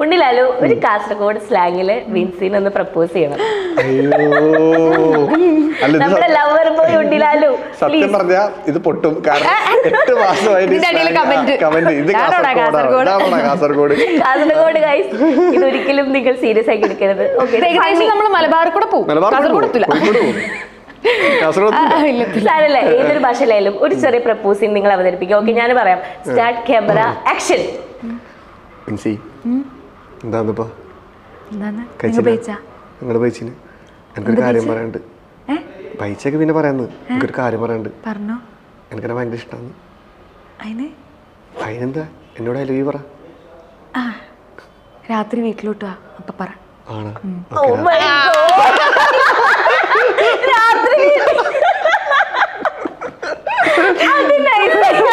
ഉണ്ണിലാലു ഒരു കാസർഗോഡ് സ്ലാങ്ങില് വിൻസിനെ ഒന്ന് പ്രപ്പോസ് ചെയ്യണം അയ്യോ അല്ല ഇത് നമ്മുടെ സത്യം- ലവർ ബോയ് ഉണ്ണിലാലു സത്യം പ്ലീസ് പറഞ്ഞാ ഇത് പൊട്ടും കാരണം എട്ട് മാസമായിട്ട് ഇതിന്റെ അടിയില് comment. കമന്റ് ഇത് ഇതാണോടാ കാസർഗോഡാണ് കാസർഗോഡ്? ഇതാണോടാ കാസർഗോഡ് കാസർഗോഡ് ഗൈസ് ഇതൊരിക്കലും നിങ്ങൾ സീരിയസ് ആക്കി എടുക്കരുത് ഓക്കെ ഏകദേശം നമ്മൾ മലബാറിൽ കൂടെ പോകും മലബാർ കാസർഗോഡ് എത്തില്ല കോഴിക്കോട് പോകും കാസർഗോഡ് ആ, എത്തില്ല. ഇല്ല, എത്തില്ല. സാരല്ല ഏതൊരു ഭാഷയിലായാലും ഒരു ചെറിയ പ്രപ്പോസിങ് നിങ്ങൾ അവതരിപ്പിക്കുക ഓക്കെ ഞാൻ പറയാം സ്റ്റാർട്ട് ക്യാമറ ആക്ഷൻ മിൻസി എന്താന്നിപ്പോ എന്താണ് നിങ്ങൾ കഴിച്ചില്ല ഉപയോഗിച്ചാ നിങ്ങള് പൈച്ചിന് എനിക്കൊരു കാര്യം പറയാനുണ്ട് ഏ പൈസയൊക്കെ പിന്നെ പറയാന്ന് എനിക്കൊരു കാര്യം പറയാനുണ്ട് പറഞ്ഞോ എനിക്കെന്നെ ഭയങ്കര ഇഷ്ടമാണ് അതിന് അതിനെന്താ എന്നോട് ഐ ലവ് യു പറ ആ രാത്രി വീട്ടിലോട്ട് വാ അപ്പൊ പറ ആണ് ഓ മൈ രാത്രി അത് nice ആയി.